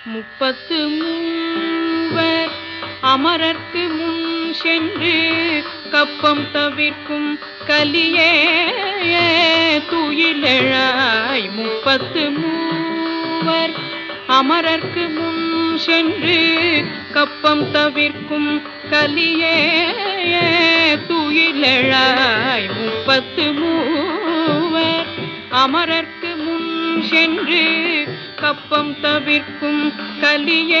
முப்பத்து மூவர் அமரர்க்கு முன் சென்று கப்பம் தவிர்க்கும் கலியே துயிலெழாய் முப்பத்து மூவர் அமரர்க்கு முன் சென்று கப்பம் தவிர்க்கும் கலியே துயிலெழாய் முப்பத்து மூவர் அமரர்க்கு முன் சென்று கப்பம் தவிர்க்கும் கலியே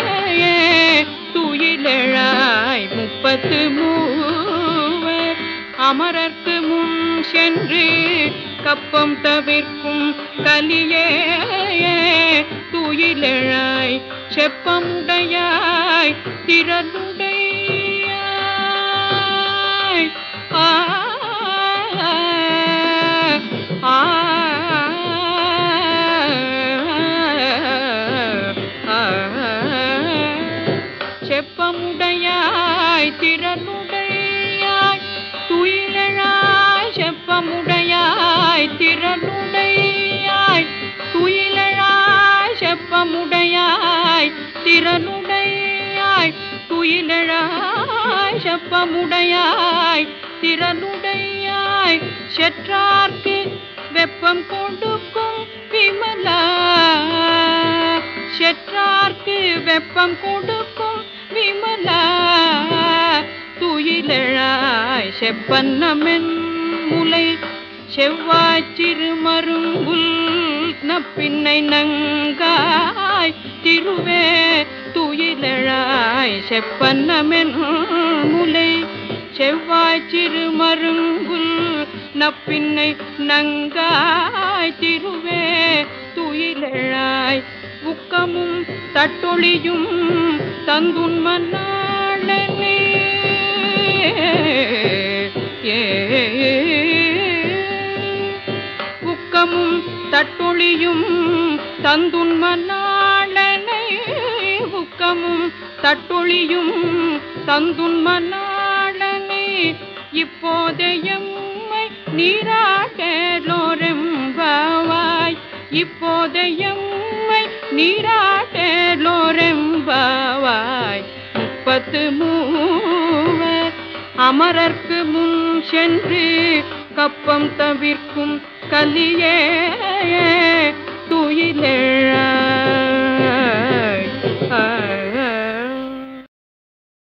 துயிலெழாய் முப்பத்து மூவர் அமரர்க்கு முன் சென்று கப்பம் தவிர்க்கும் கலியே துயிலெழாய் செப்பமுடையாய் திறனுடையாய் ஆ ஆ செப்பமுடையாய் திறனுடையாய் துயிலழாய் செப்பமுடையாய் திறனுடையாய் துயிலழாய் செப்பமுடையாய் திறனுடையாய் துயிலழாய் செப்பமுடையாய் திறனுடையாய் செற்றார்க்கு வெப்பம் கொடுக்கும் விமலா செற்றார்க்கு வெப்பம் கொடுக்கும் விமலா துயிலழாய் செப்பன்னமென் முலை செவ்வாய் திருமருங்குல் நப்பின்னை நங்காய் திருவே துயிலழாய் செப்பன்னமென் முலை செவ்வாய் திருமருங்குல் நப்பின்னை நங்காய் திருவே துயிலழாய் உக்கமும் தட்டொளியும் தந்துன்மன்னாளனே ஏ உக்கமும் தட்டொளியும் தந்துன்மன்னாளனை உக்கமும் தட்டொளியும் தந்துன்மன்னாளனை இப்போதையம்மை நீராட்டலோரெம்பாவாய் இப்போதையம்மை நீராட்டலோரெம்பாவாய் முப்பத்து மூவர் அமரர்க்கு முன் சென்று கப்பம் தவிர்க்கும் கலியே துயிலெழ